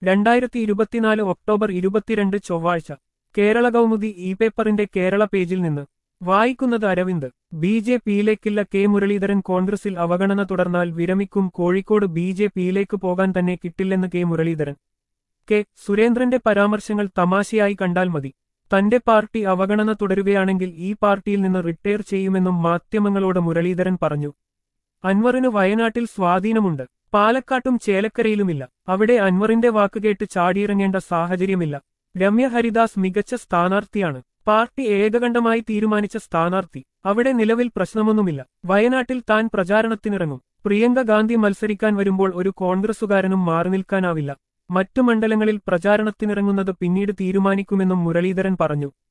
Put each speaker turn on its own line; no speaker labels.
രണ്ടായിരത്തി ഇരുപത്തിനാല് ഒക്ടോബർ ഇരുപത്തിരണ്ട് ചൊവ്വാഴ്ച കേരള കൗമുദി ഇ പേപ്പറിന്റെ കേരള പേജിൽ നിന്ന് വായിക്കുന്നത് അരവിന്ദ് ബി ജെ പിയിലേക്കില്ല കെ മുരളീധരൻ കോൺഗ്രസിൽ അവഗണന തുടർന്നാൽ വിരമിക്കും കോഴിക്കോട് ബി ജെ പിയിലേക്ക് പോകാൻ തന്നെ കിട്ടില്ലെന്ന് കെ മുരളീധരൻ കെ സുരേന്ദ്രന്റെ പരാമർശങ്ങൾ തമാശയായി കണ്ടാൽ മതി തന്റെ പാർട്ടി അവഗണന തുടരുകയാണെങ്കിൽ ഈ പാർട്ടിയിൽ നിന്ന് റിട്ടയർ ചെയ്യുമെന്നും മാധ്യമങ്ങളോട് മുരളീധരൻ പറഞ്ഞു അൻവറിന് വയനാട്ടിൽ സ്വാധീനമുണ്ട് പാലക്കാട്ടും ചേലക്കരയിലുമില്ല അവിടെ അൻവറിന്റെ വാക്കുകേട്ട് ചാടിയിറങ്ങേണ്ട സാഹചര്യമില്ല രമ്യ ഹരിദാസ് മികച്ച സ്ഥാനാർത്ഥിയാണ് പാർട്ടി ഏകകണ്ഠമായി തീരുമാനിച്ച സ്ഥാനാർത്ഥി അവിടെ നിലവിൽ പ്രശ്നമൊന്നുമില്ല വയനാട്ടിൽ താൻ പ്രചാരണത്തിനിറങ്ങും പ്രിയങ്ക ഗാന്ധി മത്സരിക്കാൻ വരുമ്പോൾ ഒരു കോൺഗ്രസുകാരനും മാറി നിൽക്കാനാവില്ല മറ്റു മണ്ഡലങ്ങളിൽ പ്രചാരണത്തിനിറങ്ങുന്നത് പിന്നീട് തീരുമാനിക്കുമെന്നും മുരളീധരൻ പറഞ്ഞു